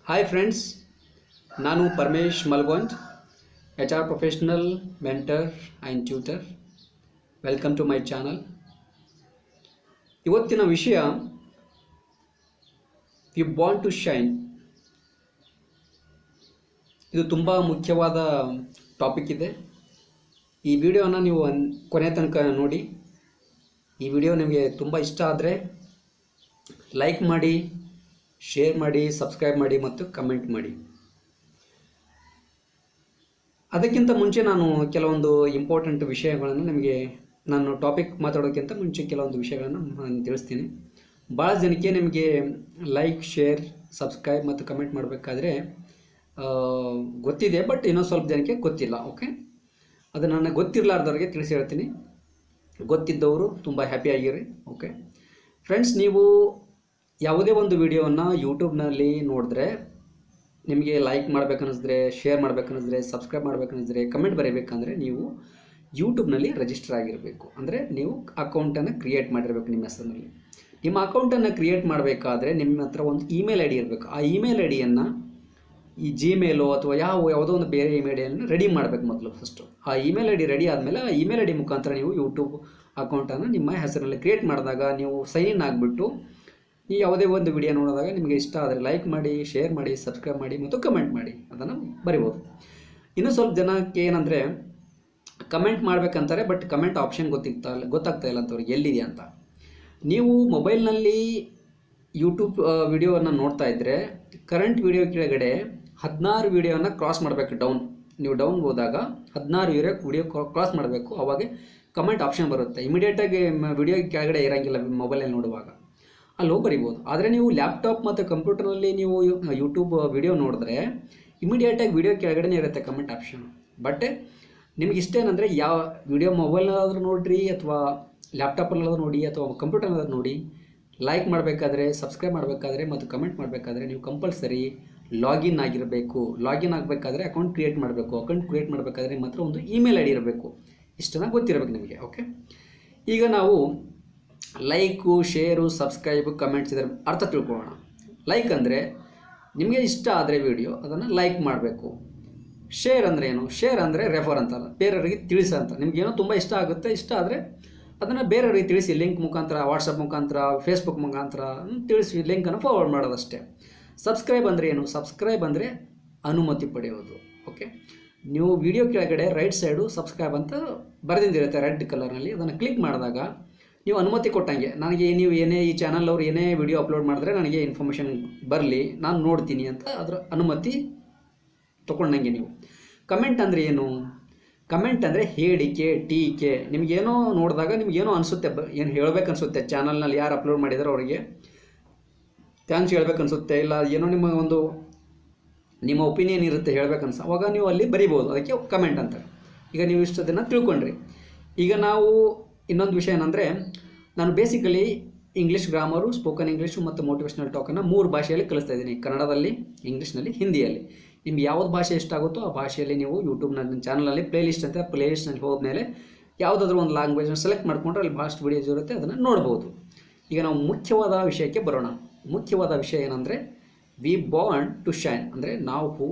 hi friends ನಾನು Paramesh Malgond H R professional mentor and tutor welcome to my channel ಇವತ್ತಿನ ವಿಷಯ you bought to shine ಇದು ತುಂಬ ಮುಖ್ಯವಾದ ಟಾಪಿಕ್ ಇದೆ ಈ ವಿಡಿಯೋನ ನೀವು ಅನ್ ಕೊನೆ ತನಕ ನೋಡಿ ಈ ವಿಡಿಯೋ ನಿಮಗೆ ತುಂಬ ಇಷ್ಟ ಆದರೆ ಲೈಕ್ ಮಾಡಿ ಶೇರ್ ಮಾಡಿ ಸಬ್ಸ್ಕ್ರೈಬ್ ಮಾಡಿ ಮತ್ತು ಕಮೆಂಟ್ ಮಾಡಿ ಅದಕ್ಕಿಂತ ಮುಂಚೆ ನಾನು ಕೆಲವೊಂದು ಇಂಪಾರ್ಟೆಂಟ್ ವಿಷಯಗಳನ್ನು ನಿಮಗೆ ನಾನು ಟಾಪಿಕ್ ಮಾತಾಡೋಕ್ಕಿಂತ ಮುಂಚೆ ಕೆಲವೊಂದು ವಿಷಯಗಳನ್ನು ನಾನು ತಿಳಿಸ್ತೀನಿ ಭಾಳ ಜನಕ್ಕೆ ನಿಮಗೆ ಲೈಕ್ ಶೇರ್ ಸಬ್ಸ್ಕ್ರೈಬ್ ಮತ್ತು ಕಮೆಂಟ್ ಮಾಡಬೇಕಾದ್ರೆ ಗೊತ್ತಿದೆ ಬಟ್ ಇನ್ನೊಂದು ಸ್ವಲ್ಪ ಜನಕ್ಕೆ ಗೊತ್ತಿಲ್ಲ ಓಕೆ ಅದು ನನಗೆ ಗೊತ್ತಿರಲಾರ್ದವ್ರಿಗೆ ತಿಳಿಸಿ ಹೇಳ್ತೀನಿ ಗೊತ್ತಿದ್ದವರು ತುಂಬ ಹ್ಯಾಪಿಯಾಗಿರಿ ಓಕೆ ಫ್ರೆಂಡ್ಸ್ ನೀವು ಯಾವುದೇ ಒಂದು ವಿಡಿಯೋವನ್ನು ಯೂಟ್ಯೂಬ್ನಲ್ಲಿ ನೋಡಿದ್ರೆ ನಿಮಗೆ ಲೈಕ್ ಮಾಡ್ಬೇಕನ್ನಿಸಿದ್ರೆ ಶೇರ್ ಮಾಡ್ಬೇಕನ್ನಿಸಿದ್ರೆ ಸಬ್ಸ್ಕ್ರೈಬ್ ಮಾಡ್ಬೇಕನ್ನಿಸಿದ್ರೆ ಕಮೆಂಟ್ ಬರೀಬೇಕಂದ್ರೆ ನೀವು ಯೂಟ್ಯೂಬ್ನಲ್ಲಿ ರಿಜಿಸ್ಟರ್ ಆಗಿರಬೇಕು ಅಂದರೆ ನೀವು ಅಕೌಂಟನ್ನು ಕ್ರಿಯೇಟ್ ಮಾಡಿರಬೇಕು ನಿಮ್ಮ ಹೆಸರಿನಲ್ಲಿ ನಿಮ್ಮ ಅಕೌಂಟನ್ನು ಕ್ರಿಯೇಟ್ ಮಾಡಬೇಕಾದ್ರೆ ನಿಮ್ಮ ಹತ್ರ ಒಂದು ಇಮೇಲ್ ಐ ಡಿ ಇರಬೇಕು ಆ ಇಮೇಲ್ ಐ ಡಿಯನ್ನು ಈ ಜಿಮೇಲು ಅಥವಾ ಯಾವ ಯಾವುದೋ ಒಂದು ಬೇರೆ ಇಮೇಲ್ ಐಡಿಯನ್ನು ರೆಡಿ ಮಾಡಬೇಕು ಮೊದಲು ಫಸ್ಟು ಆ ಇಮೇಲ್ ಐ ಡಿ ರೆಡಿ ಆದಮೇಲೆ ಆ ಇಮೇಲ್ ಐ ಡಿ ಮುಖಾಂತರ ನೀವು ಯೂಟ್ಯೂಬ್ ಅಕೌಂಟನ್ನು ನಿಮ್ಮ ಹೆಸರಿನಲ್ಲಿ ಕ್ರಿಯೇಟ್ ಮಾಡಿದಾಗ ನೀವು ಸೈನ್ ಇನ್ ಆಗಿಬಿಟ್ಟು ನೀವು ಯಾವುದೇ ಒಂದು ವಿಡಿಯೋ ನೋಡಿದಾಗ ನಿಮಗೆ ಇಷ್ಟ ಆದರೆ ಲೈಕ್ ಮಾಡಿ ಶೇರ್ ಮಾಡಿ ಸಬ್ಸ್ಕ್ರೈಬ್ ಮಾಡಿ ಮತ್ತು ಕಮೆಂಟ್ ಮಾಡಿ ಅದನ್ನು ಬರಿಬೋದು ಇನ್ನೂ ಸ್ವಲ್ಪ ಜನಕ್ಕೆ ಏನಂದರೆ ಕಮೆಂಟ್ ಮಾಡಬೇಕಂತಾರೆ ಬಟ್ ಕಮೆಂಟ್ ಆಪ್ಷನ್ ಗೊತ್ತಿಗ್ತಾ ಇಲ್ಲ ಗೊತ್ತಾಗ್ತಾ ಇಲ್ಲ ಅಂತವ್ರಿಗೆ ಎಲ್ಲಿದೆ ಅಂತ ನೀವು ಮೊಬೈಲ್ನಲ್ಲಿ ಯೂಟ್ಯೂಬ್ ವಿಡಿಯೋವನ್ನು ನೋಡ್ತಾ ಇದ್ದರೆ ಕರೆಂಟ್ ವಿಡಿಯೋ ಕೆಳಗಡೆ ಹದಿನಾರು ವಿಡಿಯೋನ ಕ್ರಾಸ್ ಮಾಡಬೇಕು ಡೌನ್ ನೀವು ಡೌನ್ ಹೋದಾಗ ಹದಿನಾರು ವಿಡಿಯೋ ವಿಡಿಯೋ ಕ್ರಾಸ್ ಮಾಡಬೇಕು ಅವಾಗ ಕಮೆಂಟ್ ಆಪ್ಷನ್ ಬರುತ್ತೆ ಇಮಿಡಿಯೇಟಾಗಿ ವಿಡಿಯೋ ಕೆಳಗಡೆ ಇರೋಂಗಿಲ್ಲ ಮೊಬೈಲಲ್ಲಿ ನೋಡುವಾಗ ಅಲ್ಲಿ ಹೋಗಿ ಬರಿಬೋದು ಆದರೆ ನೀವು ಲ್ಯಾಪ್ಟಾಪ್ ಮತ್ತು ಕಂಪ್ಯೂಟರ್ನಲ್ಲಿ ನೀವು ಯೂಟ್ಯೂಬ್ ವಿಡಿಯೋ ನೋಡಿದ್ರೆ ಇಮಿಡಿಯೇಟಾಗಿ ವಿಡಿಯೋ ಕೆಳಗಡೆ ಇರುತ್ತೆ ಕಮೆಂಟ್ ಆಪ್ಷನ್ ಬಟ್ ನಿಮ್ಗೆ ಇಷ್ಟ ಏನಂದರೆ ಯಾವ ವಿಡಿಯೋ ಮೊಬೈಲ್ನಾದ್ರೂ ನೋಡಿರಿ ಅಥವಾ ಲ್ಯಾಪ್ಟಾಪಲ್ಲಾದ್ರೂ ನೋಡಿ ಅಥವಾ ಕಂಪ್ಯೂಟರ್ನಾದ್ರೂ ನೋಡಿ ಲೈಕ್ ಮಾಡಬೇಕಾದ್ರೆ ಸಬ್ಸ್ಕ್ರೈಬ್ ಮಾಡಬೇಕಾದ್ರೆ ಮತ್ತು ಕಮೆಂಟ್ ಮಾಡಬೇಕಾದ್ರೆ ನೀವು ಕಂಪಲ್ಸರಿ ಲಾಗಿನ್ ಆಗಿರಬೇಕು ಲಾಗಿನ್ ಆಗಬೇಕಾದ್ರೆ ಅಕೌಂಟ್ ಕ್ರಿಯೇಟ್ ಮಾಡಬೇಕು ಅಕೌಂಟ್ ಕ್ರಿಯೇಟ್ ಮಾಡಬೇಕಾದ್ರೆ ನಿಮ್ಮ ಹತ್ರ ಒಂದು ಇಮೇಲ್ ಐ ಡಿ ಇರಬೇಕು ಇಷ್ಟನ್ನು ಗೊತ್ತಿರಬೇಕು ನಿಮಗೆ ಓಕೆ ಈಗ ನಾವು ಲೈಕು ಶೇರು ಸಬ್ಸ್ಕ್ರೈಬು ಕಮೆಂಟ್ಸ್ ಇದರ ಅರ್ಥ ತಿಳ್ಕೊಳ್ಳೋಣ ಲೈಕ್ ಅಂದರೆ ನಿಮಗೆ ಇಷ್ಟ ಆದರೆ ವಿಡಿಯೋ ಅದನ್ನು ಲೈಕ್ ಮಾಡಬೇಕು ಶೇರ್ ಅಂದರೆ ಏನು ಶೇರ್ ಅಂದರೆ ರೆಫರ್ ಅಂತಲ್ಲ ಬೇರೆಯವರಿಗೆ ತಿಳಿಸ ಅಂತ ನಿಮಗೇನೋ ತುಂಬ ಇಷ್ಟ ಆಗುತ್ತೆ ಇಷ್ಟ ಆದರೆ ಅದನ್ನು ಬೇರೆಯವರಿಗೆ ತಿಳಿಸಿ ಲಿಂಕ್ ಮುಖಾಂತರ ವಾಟ್ಸಪ್ ಮುಖಾಂತರ ಫೇಸ್ಬುಕ್ ಮುಖಾಂತರ ತಿಳಿಸಿ ಲಿಂಕನ್ನು ಫಾರ್ವರ್ಡ್ ಮಾಡೋದಷ್ಟೇ ಸಬ್ಸ್ಕ್ರೈಬ್ ಅಂದರೆ ಏನು ಸಬ್ಸ್ಕ್ರೈಬ್ ಅಂದರೆ ಅನುಮತಿ ಪಡೆಯೋದು ಓಕೆ ನೀವು ವಿಡಿಯೋ ಕೆಳಗಡೆ ರೈಟ್ ಸೈಡು ಸಬ್ಸ್ಕ್ರೈಬ್ ಅಂತ ಬರೆದಿಂದಿರುತ್ತೆ ರೆಡ್ ಕಲರ್ನಲ್ಲಿ ಅದನ್ನು ಕ್ಲಿಕ್ ಮಾಡಿದಾಗ ನೀವು ಅನುಮತಿ ಕೊಟ್ಟಂಗೆ ನನಗೆ ನೀವು ಏನೇ ಈ ಚಾನಲ್ ಅವ್ರು ಏನೇ ವಿಡಿಯೋ ಅಪ್ಲೋಡ್ ಮಾಡಿದ್ರೆ ನನಗೆ ಇನ್ಫಾರ್ಮೇಷನ್ ಬರಲಿ ನಾನು ನೋಡ್ತೀನಿ ಅಂತ ಅದರ ಅನುಮತಿ ತೊಗೊಂಡಂಗೆ ನೀವು ಕಮೆಂಟ್ ಅಂದರೆ ಏನು ಕಮೆಂಟ್ ಅಂದರೆ ಹೇಳಿಕೆ ಟೀಕೆ ನಿಮಗೇನೋ ನೋಡಿದಾಗ ನಿಮಗೇನೋ ಅನಿಸುತ್ತೆ ಬ ಏನು ಹೇಳಬೇಕು ಅನಿಸುತ್ತೆ ಚಾನಲ್ನಲ್ಲಿ ಯಾರು ಅಪ್ಲೋಡ್ ಮಾಡಿದಾರೋ ಅವರಿಗೆ ಥ್ಯಾಂಕ್ಸ್ ಹೇಳ್ಬೇಕು ಅನಿಸುತ್ತೆ ಇಲ್ಲ ಏನೋ ನಿಮ್ಮ ಒಂದು ನಿಮ್ಮ ಒಪಿನಿಯನ್ ಇರುತ್ತೆ ಹೇಳ್ಬೇಕು ಅನ್ಸ ಅವಾಗ ನೀವು ಅಲ್ಲಿ ಬರಿಬೋದು ಅದಕ್ಕೆ ಕಮೆಂಟ್ ಅಂತಾರೆ ಈಗ ನೀವು ಇಷ್ಟದನ್ನು ತಿಳ್ಕೊಂಡ್ರಿ ಈಗ ನಾವು ಇನ್ನೊಂದು ವಿಷಯ ಏನಂದರೆ ನಾನು basically English grammar spoken English ಮತ್ತು ಮೋಟಿವೇಶ್ನಲ್ ಟಾಕನ್ನು ಮೂರು ಭಾಷೆಯಲ್ಲಿ ಕಲಿಸ್ತಾ ಇದ್ದೀನಿ ಕನ್ನಡದಲ್ಲಿ ಇಂಗ್ಲೀಷ್ನಲ್ಲಿ ಹಿಂದಿಯಲ್ಲಿ ನಿಮ್ಗೆ ಯಾವ್ದು ಭಾಷೆ ಇಷ್ಟ ಆಗುತ್ತೋ ಆ ಭಾಷೆಯಲ್ಲಿ ನೀವು ಯೂಟ್ಯೂಬ್ನಲ್ಲಿ ಚಾನಲಲ್ಲಿ ಪ್ಲೇಲಿಸ್ಟ್ ಅಂತ ಪ್ಲೇಲಿಸ್ಟ್ನಲ್ಲಿ ಹೋದ್ಮೇಲೆ ಯಾವುದಾದ್ರೂ ಒಂದು ಲ್ಯಾಂಗ್ವೇಜ್ನ ಸೆಲೆಕ್ಟ್ ಮಾಡಿಕೊಂಡ್ರೆ ಅಲ್ಲಿ ಭಾಳಷ್ಟು ವಿಡಿಯೋಸ್ ಇರುತ್ತೆ ಅದನ್ನು ನೋಡ್ಬೋದು ಈಗ ನಾವು ಮುಖ್ಯವಾದ ವಿಷಯಕ್ಕೆ ಬರೋಣ ಮುಖ್ಯವಾದ ವಿಷಯ ಏನಂದರೆ ವಿ ಬಾಂಡ್ ಟು ಶೈನ್ ಅಂದರೆ ನಾವು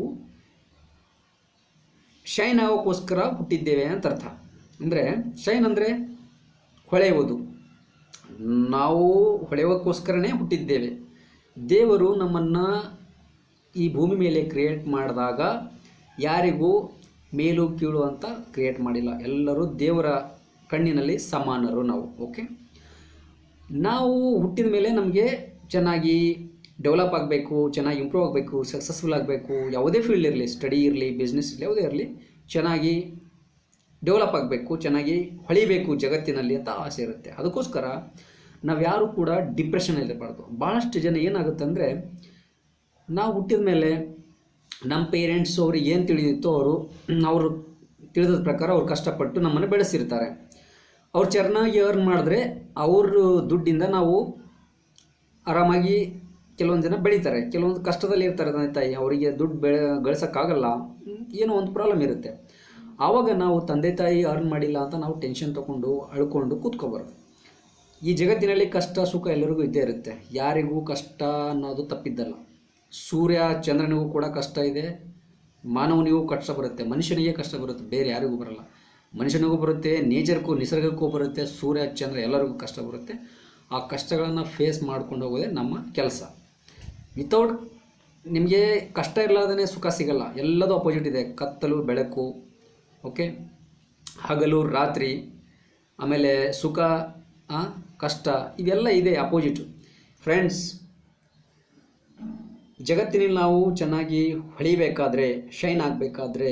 ಶೈನ್ ಆಗೋಕ್ಕೋಸ್ಕರ ಹುಟ್ಟಿದ್ದೇವೆ ಅಂತ ಅರ್ಥ ಅಂದರೆ ಶೈನ್ ಅಂದರೆ ಹೊಳೆಯುವುದು ನಾವು ಹೊಳೆಯೋಕ್ಕೋಸ್ಕರನೇ ಹುಟ್ಟಿದ್ದೇವೆ ದೇವರು ನಮ್ಮನ್ನು ಈ ಭೂಮಿ ಮೇಲೆ ಕ್ರಿಯೇಟ್ ಮಾಡಿದಾಗ ಯಾರಿಗೂ ಮೇಲು ಕೀಳು ಅಂತ ಕ್ರಿಯೇಟ್ ಮಾಡಿಲ್ಲ ಎಲ್ಲರೂ ದೇವರ ಕಣ್ಣಿನಲ್ಲಿ ಸಮಾನರು ನಾವು ಓಕೆ ನಾವು ಹುಟ್ಟಿದ ಮೇಲೆ ನಮಗೆ ಚೆನ್ನಾಗಿ ಡೆವಲಪ್ ಆಗಬೇಕು ಚೆನ್ನಾಗಿ ಇಂಪ್ರೂವ್ ಆಗಬೇಕು ಸಕ್ಸಸ್ಫುಲ್ ಆಗಬೇಕು ಯಾವುದೇ ಫೀಲ್ಡ್ ಇರಲಿ ಸ್ಟಡಿ ಇರಲಿ ಬಿಸ್ನೆಸ್ ಇರಲಿ ಯಾವುದೇ ಇರಲಿ ಚೆನ್ನಾಗಿ ಡೆವಲಪ್ ಆಗಬೇಕು ಚೆನ್ನಾಗಿ ಹೊಳಿಬೇಕು ಜಗತ್ತಿನಲ್ಲಿ ಅಂತ ಆಸೆ ಇರುತ್ತೆ ಅದಕ್ಕೋಸ್ಕರ ನಾವು ಯಾರೂ ಕೂಡ ಡಿಪ್ರೆಷನಲ್ಲಿರಬಾರ್ದು ಭಾಳಷ್ಟು ಜನ ಏನಾಗುತ್ತೆ ಅಂದರೆ ನಾವು ಹುಟ್ಟಿದ ಮೇಲೆ ನಮ್ಮ ಪೇರೆಂಟ್ಸು ಅವ್ರಿಗೆ ಏನು ತಿಳಿದಿತ್ತೋ ಅವರು ಅವರು ತಿಳಿದ ಪ್ರಕಾರ ಅವ್ರು ಕಷ್ಟಪಟ್ಟು ನಮ್ಮನ್ನು ಬೆಳೆಸಿರ್ತಾರೆ ಅವ್ರು ಚೆನ್ನಾಗಿ ಅರ್ನ್ ಮಾಡಿದ್ರೆ ಅವ್ರ ದುಡ್ಡಿಂದ ನಾವು ಆರಾಮಾಗಿ ಕೆಲವೊಂದು ಜನ ಬೆಳೀತಾರೆ ಕೆಲವೊಂದು ಕಷ್ಟದಲ್ಲಿ ಇರ್ತಾರೆ ತಂದೆ ತಾಯಿ ಅವರಿಗೆ ದುಡ್ಡು ಬೆಳೆ ಗಳಿಸೋಕ್ಕಾಗಲ್ಲ ಏನೋ ಒಂದು ಪ್ರಾಬ್ಲಮ್ ಇರುತ್ತೆ ಆವಾಗ ನಾವು ತಂದೆ ತಾಯಿ ಅರ್ನ್ ಮಾಡಿಲ್ಲ ಅಂತ ನಾವು ಟೆನ್ಷನ್ ತೊಗೊಂಡು ಅಳ್ಕೊಂಡು ಕೂತ್ಕೋಬಾರ್ದು ಈ ಜಗತ್ತಿನಲ್ಲಿ ಕಷ್ಟ ಸುಖ ಎಲ್ಲರಿಗೂ ಇದ್ದೇ ಇರುತ್ತೆ ಯಾರಿಗೂ ಕಷ್ಟ ಅನ್ನೋದು ತಪ್ಪಿದ್ದಲ್ಲ ಸೂರ್ಯ ಚಂದ್ರನಿಗೂ ಕೂಡ ಕಷ್ಟ ಇದೆ ಮಾನವನಿಗೂ ಕಷ್ಟ ಬರುತ್ತೆ ಮನುಷ್ಯನಿಗೆ ಕಷ್ಟ ಬರುತ್ತೆ ಬೇರೆ ಯಾರಿಗೂ ಬರಲ್ಲ ಮನುಷ್ಯನಿಗೂ ಬರುತ್ತೆ ನೇಚರ್ಗೂ ನಿಸರ್ಗಕ್ಕೂ ಬರುತ್ತೆ ಸೂರ್ಯ ಚಂದ್ರ ಎಲ್ಲರಿಗೂ ಕಷ್ಟ ಬರುತ್ತೆ ಆ ಕಷ್ಟಗಳನ್ನು ಫೇಸ್ ಮಾಡ್ಕೊಂಡು ಹೋಗೋದೇ ನಮ್ಮ ಕೆಲಸ ವಿತೌಟ್ ನಿಮಗೆ ಕಷ್ಟ ಇರಲಾರ್ದೇ ಸುಖ ಸಿಗಲ್ಲ ಎಲ್ಲದೂ ಅಪೋಸಿಟ್ ಇದೆ ಕತ್ತಲು ಬೆಳಕು ಓಕೆ ಹಗಲು ರಾತ್ರಿ ಆಮೇಲೆ ಸುಖ ಆ, ಕಷ್ಟ ಇವೆಲ್ಲ ಇದೆ ಅಪೋಸಿಟು ಫ್ರೆಂಡ್ಸ್ ಜಗತ್ತಿನಲ್ಲಿ ನಾವು ಚೆನ್ನಾಗಿ ಹೊಳಿಬೇಕಾದ್ರೆ ಶೈನ್ ಆಗಬೇಕಾದ್ರೆ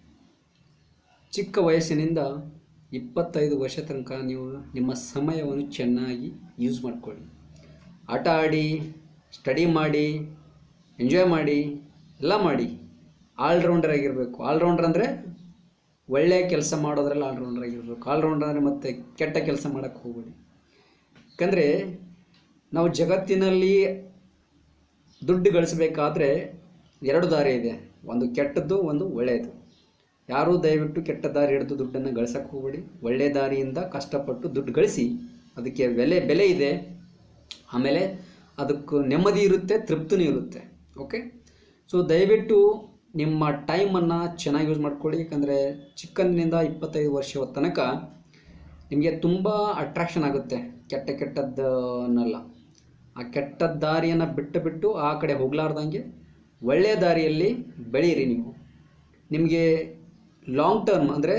ಚಿಕ್ಕ ವಯಸ್ಸಿನಿಂದ ಇಪ್ಪತ್ತೈದು ವರ್ಷ ತನಕ ನೀವು ನಿಮ್ಮ ಸಮಯವನ್ನು ಚೆನ್ನಾಗಿ ಯೂಸ್ ಮಾಡ್ಕೊಳ್ಳಿ ಆಟ ಆಡಿ ಸ್ಟಡಿ ಮಾಡಿ ಎಂಜಾಯ್ ಮಾಡಿ ಎಲ್ಲ ಮಾಡಿ ಆಲ್ರೌಂಡರ್ ಆಗಿರಬೇಕು ಆಲ್ರೌಂಡರ್ ಅಂದರೆ ಒಳ್ಳೆಯ ಕೆಲಸ ಮಾಡೋದ್ರಲ್ಲಿ ಆಲ್ರೌಂಡರ್ ಆಗಿರಬೇಕು ಆಲ್ರೌಂಡರ್ ಅಂದರೆ ಮತ್ತೆ ಕೆಟ್ಟ ಕೆಲಸ ಮಾಡೋಕ್ಕೆ ಹೋಗಬೇಡಿ ಯಾಕಂದರೆ ನಾವು ಜಗತ್ತಿನಲ್ಲಿ ದುಡ್ಡು ಗಳಿಸಬೇಕಾದ್ರೆ ಎರಡು ದಾರಿ ಇದೆ ಒಂದು ಕೆಟ್ಟದ್ದು ಒಂದು ಒಳ್ಳೆಯದು ಯಾರೂ ದಯವಿಟ್ಟು ಕೆಟ್ಟ ದಾರಿ ಹಿಡಿದು ದುಡ್ಡನ್ನು ಗಳಿಸಕ್ಕೆ ಹೋಗಬೇಡಿ ಒಳ್ಳೆಯ ದಾರಿಯಿಂದ ಕಷ್ಟಪಟ್ಟು ದುಡ್ಡು ಗಳಿಸಿ ಅದಕ್ಕೆ ಬೆಲೆ ಬೆಲೆ ಇದೆ ಆಮೇಲೆ ಅದಕ್ಕೂ ನೆಮ್ಮದಿ ಇರುತ್ತೆ ತೃಪ್ತಿನೂ ಇರುತ್ತೆ ಓಕೆ ಸೊ ದಯವಿಟ್ಟು ನಿಮ್ಮ ಟೈಮನ್ನು ಚೆನ್ನಾಗಿ ಯೂಸ್ ಮಾಡ್ಕೊಳ್ಳಿ ಯಾಕಂದರೆ ಚಿಕ್ಕಂದಿನಿಂದ ಇಪ್ಪತ್ತೈದು ವರ್ಷದ ತನಕ ನಿಮಗೆ ತುಂಬ ಅಟ್ರಾಕ್ಷನ್ ಆಗುತ್ತೆ ಕೆಟ್ಟ ಕೆಟ್ಟದ್ದನ್ನೆಲ್ಲ ಆ ಕೆಟ್ಟ ದಾರಿಯನ್ನು ಬಿಟ್ಟು ಬಿಟ್ಟು ಆ ಕಡೆ ಹೋಗಲಾರ್ದಂಗೆ ಒಳ್ಳೆಯ ದಾರಿಯಲ್ಲಿ ಬೆಳೀರಿ ನೀವು ನಿಮಗೆ ಲಾಂಗ್ ಟರ್ಮ್ ಅಂದರೆ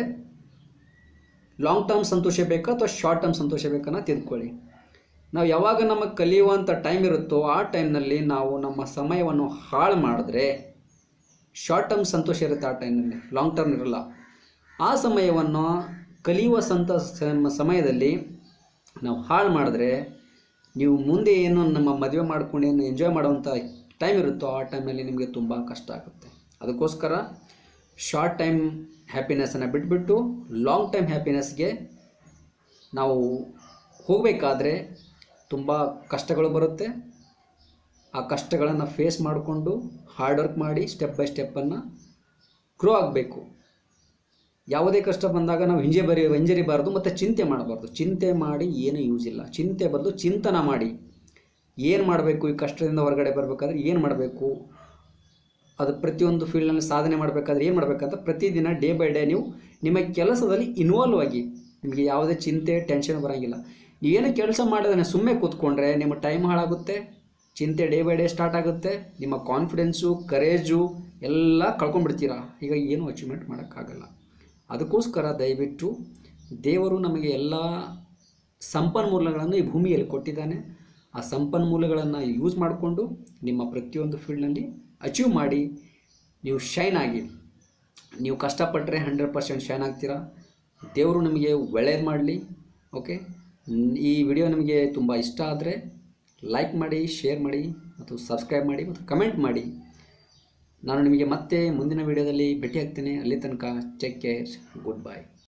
ಲಾಂಗ್ ಟರ್ಮ್ ಸಂತೋಷ ಬೇಕಾ ಅಥವಾ ಶಾರ್ಟ್ ಟರ್ಮ್ ಸಂತೋಷ ಬೇಕನ್ನ ತಿಳ್ಕೊಳ್ಳಿ ನಾವು ಯಾವಾಗ ನಮಗೆ ಕಲಿಯುವಂಥ ಟೈಮ್ ಇರುತ್ತೋ ಆ ಟೈಮ್ನಲ್ಲಿ ನಾವು ನಮ್ಮ ಸಮಯವನ್ನು ಹಾಳು ಮಾಡಿದ್ರೆ ಶಾರ್ಟ್ ಟರ್ಮ್ ಸಂತೋಷ ಇರುತ್ತೆ ಆ ಟೈಮ್ನಲ್ಲಿ ಲಾಂಗ್ ಟರ್ಮ್ ಇರಲ್ಲ ಆ ಸಮಯವನ್ನು ಕಲಿಯುವ ಸಂತ ಸಮ- ಸಮಯದಲ್ಲಿ ನಾವು ಹಾಳು ಮಾಡಿದ್ರೆ ನೀವು ಮುಂದೆ ಏನು ನಮ್ಮ ಮದುವೆ ಮಾಡ್ಕೊಂಡು ಏನು ಎಂಜಾಯ್ ಮಾಡುವಂಥ ಟೈಮ್ ಇರುತ್ತೋ ಆ ಟೈಮಲ್ಲಿ ನಿಮಗೆ ತುಂಬ ಕಷ್ಟ ಆಗುತ್ತೆ ಅದಕ್ಕೋಸ್ಕರ ಶಾರ್ಟ್ ಟೈಮ್ ಹ್ಯಾಪಿನೆಸ್ಸನ್ನು ಬಿಟ್ಬಿಟ್ಟು ಲಾಂಗ್ ಟೈಮ್ ಹ್ಯಾಪಿನೆಸ್ಗೆ ನಾವು ಹೋಗಬೇಕಾದ್ರೆ ತುಂಬ ಕಷ್ಟಗಳು ಬರುತ್ತೆ ಆ ಕಷ್ಟಗಳನ್ನು ಫೇಸ್ ಮಾಡಿಕೊಂಡು ಹಾರ್ಡ್ ವರ್ಕ್ ಮಾಡಿ ಸ್ಟೆಪ್ ಬೈ ಸ್ಟೆಪ್ಪನ್ನು ಗ್ರೋ ಆಗಬೇಕು ಯಾವುದೇ ಕಷ್ಟ ಬಂದಾಗ ನಾವು ಹಿಂಜೆ ಬರಿ ಹಿಂಜರಿಬಾರ್ದು ಮತ್ತು ಚಿಂತೆ ಮಾಡಬಾರ್ದು ಚಿಂತೆ ಮಾಡಿ ಏನೂ ಯೂಸ್ ಇಲ್ಲ ಚಿಂತೆ ಬದಲು ಚಿಂತನ ಮಾಡಿ ಏನು ಮಾಡಬೇಕು ಈ ಕಷ್ಟದಿಂದ ಹೊರಗಡೆ ಬರಬೇಕಾದ್ರೆ ಏನು ಮಾಡಬೇಕು ಅದು ಪ್ರತಿಯೊಂದು ಫೀಲ್ಡ್ನಲ್ಲಿ ಸಾಧನೆ ಮಾಡಬೇಕಾದ್ರೆ ಏನು ಮಾಡಬೇಕಂತ ಪ್ರತಿದಿನ ಡೇ ಬೈ ಡೇ ನೀವು ನಿಮ್ಮ ಕೆಲಸದಲ್ಲಿ ಇನ್ವಾಲ್ವ್ ಆಗಿ ನಿಮಗೆ ಯಾವುದೇ ಚಿಂತೆ ಟೆನ್ಷನ್ ಬರೋಂಗಿಲ್ಲ ನೀವೇನು ಕೆಲಸ ಮಾಡೋದನ್ನ ಸುಮ್ಮನೆ ಕೂತ್ಕೊಂಡ್ರೆ ನಿಮ್ಮ ಟೈಮ್ ಹಾಳಾಗುತ್ತೆ ಚಿಂತೆ ಡೇ ಬೈ ಡೇ ಸ್ಟಾರ್ಟ್ ಆಗುತ್ತೆ ನಿಮ್ಮ ಕಾನ್ಫಿಡೆನ್ಸು ಕರೇಜು ಎಲ್ಲ ಕಳ್ಕೊಂಡ್ಬಿಡ್ತೀರಾ ಈಗ ಏನೂ ಅಚೀವ್ಮೆಂಟ್ ಮಾಡೋಕ್ಕಾಗಲ್ಲ ಅದಕ್ಕೋಸ್ಕರ ದಯವಿಟ್ಟು ದೇವರು ನಮಗೆ ಎಲ್ಲ ಸಂಪನ್ಮೂಲಗಳನ್ನು ಈ ಭೂಮಿಯಲ್ಲಿ ಕೊಟ್ಟಿದ್ದಾನೆ ಆ ಸಂಪನ್ಮೂಲಗಳನ್ನು ಯೂಸ್ ಮಾಡಿಕೊಂಡು ನಿಮ್ಮ ಪ್ರತಿಯೊಂದು ಫೀಲ್ಡ್ನಲ್ಲಿ ಅಚೀವ್ ಮಾಡಿ ನೀವು ಶೈನ್ ಆಗಿ ನೀವು ಕಷ್ಟಪಟ್ಟರೆ ಹಂಡ್ರೆಡ್ ಪರ್ಸೆಂಟ್ ಶೈನ್ ಆಗ್ತೀರಾ ದೇವರು ನಿಮಗೆ ಒಳ್ಳೇದು ಮಾಡಲಿ ಓಕೆ ಈ ವಿಡಿಯೋ ನಿಮಗೆ ತುಂಬ ಇಷ್ಟ ಆದರೆ ಲೈಕ್ ಮಾಡಿ ಶೇರ್ ಮಾಡಿ ಮತ್ತು ಸಬ್ಸ್ಕ್ರೈಬ್ ಮಾಡಿ ಮತ್ತು ಕಮೆಂಟ್ ಮಾಡಿ ನಾನು ನಿಮಗೆ ಮತ್ತೆ ಮುಂದಿನ ವಿಡಿಯೋದಲ್ಲಿ ಭೇಟಿ ಆಗ್ತೇನೆ ಅಲ್ಲಿ ತನಕ ಟೇಕ್ ಕೇರ್ ಗುಡ್ ಬೈ